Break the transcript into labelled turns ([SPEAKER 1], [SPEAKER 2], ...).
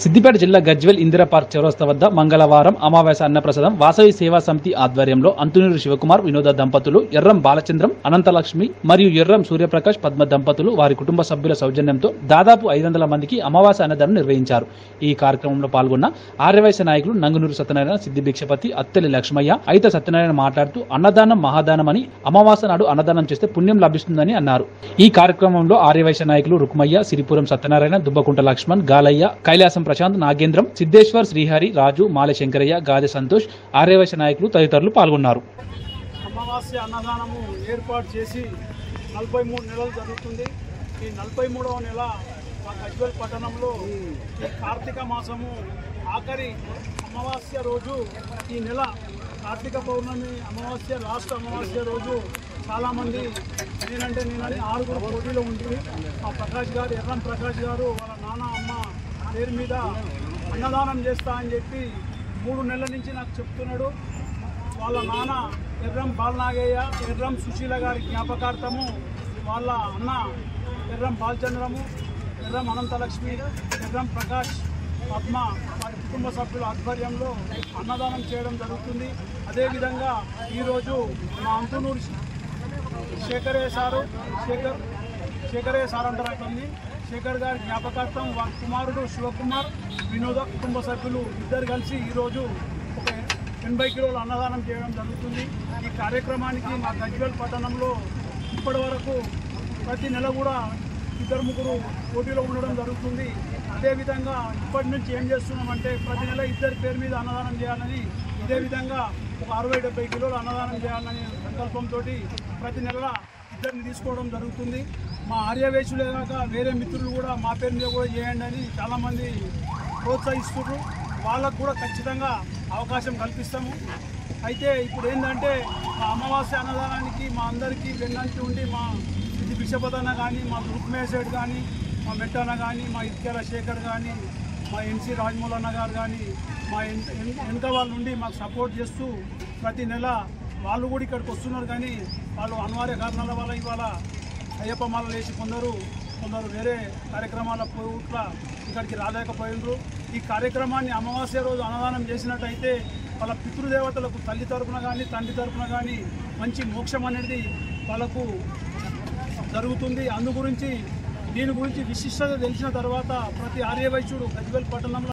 [SPEAKER 1] సిద్దిపేట జిల్లా గజ్వెల్ ఇందిరా పార్క్ చౌరస్తా వద్ద మంగళవారం అమావాస్య అన్నప్రసాదం వాసవి సేవా సమితి ఆధ్వర్యంలో అంతునూరు శివకుమార్ వినోద దంపతులు ఎర్రం బాలచంద్రం అనంతలక్ష్మి మరియు ఎర్రం సూర్యప్రకాష్ పద్మ దంపతులు వారి కుటుంబ సభ్యుల సౌజన్యంతో దాదాపు ఐదు వందల మందికి అమావాస్య అన్నదానం నిర్వహించారు ఈ కార్యక్రమంలో పాల్గొన్న ఆర్యవైశ్య నాయకులు నంగునూరు సత్యనారాయణ సిద్ది భిక్షపతి అత్తెలి లక్ష్మయ్య అయిత సత్యనారాయణ మాట్లాడుతూ అన్నదానం మహాదానం అని అమావాస్య నాడు అన్నదానం చేస్తే పుణ్యం లభిస్తుందని అన్నారు ఈ కార్యక్రమంలో ఆర్యవైశ్య నాయకులు రుక్మయ్య సిరిపురం సత్యనారాయణ దుబ్బకుంట లక్ష్మణ్ గాలయ్య కైలాసం ప్రశాంత్ నాగేంద్రం సిద్ధేశ్వర్ శ్రీహరి రాజు మాలె శంకరయ్య గాదె సంతోష్ ఆర్యవైశ్య నాయకులు తదితరులు పాల్గొన్నారు
[SPEAKER 2] అమావాస్య అన్నదానము ఏర్పాటు చేసి నలభై మూడు నెలలు జరుగుతుంది ఈ నలభై మూడవ నెల మా గజ్వల్ పట్టణంలో ఈ కార్తీక మాసము ఆఖరి అమావాస్య రోజు ఈ నెల కార్తీక పౌర్ణమి అమావాస్య లాస్ట్ అమావాస్య రోజు చాలామంది నేనంటే నేనని ఆరుగురు పోటీలో ఉంటుంది మా ప్రకాష్ గారు ఎర్రం ప్రకాష్ గారు వాళ్ళ నాన్న అమ్మ పేరు మీద అన్నదానం చేస్తా అని చెప్పి మూడు నెలల నుంచి నాకు చెప్తున్నాడు వాళ్ళ నాన్న ఎర్రం బాలనాగయ్య ఎర్రం సుశీల గారి జ్ఞాపకార్థము వాళ్ళ అన్న ఎర్రం బాలచంద్రము ఎర్రం అనంతలక్ష్మి ఎర్రం ప్రకాష్ పద్మ వారి కుటుంబ సభ్యుల ఆధ్వర్యంలో అన్నదానం చేయడం జరుగుతుంది అదేవిధంగా ఈరోజు మా అంతునూరు శేఖరయ్య సారు శేఖర్ శేఖరయ్య సార్ అంటారు అతన్ని శేఖర్ గారి జ్ఞాపకార్థం వారి కుమారుడు శివకుమార్ వినోద కుటుంబ సభ్యులు ఇద్దరు కలిసి ఈరోజు ఒక ఎనభై కిలోల అన్నదానం చేయడం జరుగుతుంది ఈ కార్యక్రమానికి మా గజ్వేల్ పట్టణంలో ఇప్పటి వరకు ప్రతి నెల కూడా ఇద్దరు ముగ్గురు పోటీలో ఉండడం జరుగుతుంది అదేవిధంగా ఇప్పటి నుంచి ఏం చేస్తున్నామంటే ప్రతి నెల ఇద్దరి పేరు మీద అన్నదానం చేయాలని ఇదే విధంగా ఒక అరవై డెబ్బై కిలోలు అన్నదానం చేయాలని సంకల్పంతో ప్రతి నెల ఇద్దరిని తీసుకోవడం జరుగుతుంది మా ఆర్యవేశులే కాక వేరే మిత్రులు కూడా మా పేరు మీద కూడా చేయండి అని చాలామంది ప్రోత్సహిస్తున్నారు వాళ్ళకు కూడా ఖచ్చితంగా అవకాశం కల్పిస్తాము అయితే ఇప్పుడు ఏంటంటే మా అమావాస్య అన్నదానానికి మా అందరికీ వెన్నంటి ఉండి మా ఇది బిషపదన్న కానీ మా రుక్మేశ్వరుడు కానీ మా మెట్టన్న కానీ మా ఇత్యాల శేఖర్ కానీ మా ఎన్సీ రాజమౌళన్న గారు కానీ మా ఎన్- ఎన్- వెనక వాళ్ళ నుండి మాకు సపోర్ట్ చేస్తూ ప్రతి నెల వాళ్ళు కూడా ఇక్కడికి వస్తున్నారు కానీ వాళ్ళు అనివార్య కారణాల వల్ల ఇవాళ అయ్యప్ప మాల వేసి కొందరు కొందరు వేరే కార్యక్రమాల పోట్ల ఇక్కడికి రాలేకపోయినరు ఈ కార్యక్రమాన్ని అమావాస్య రోజు అన్నదానం చేసినట్టయితే వాళ్ళ పితృదేవతలకు తల్లి తరపున కానీ తండ్రి తరపున కానీ మంచి మోక్షం అనేది వాళ్ళకు జరుగుతుంది అందు గురించి దీని గురించి విశిష్టత తెలిసిన తర్వాత ప్రతి ఆర్యవైశ్యుడు గజ్వెల్ పట్టణంలో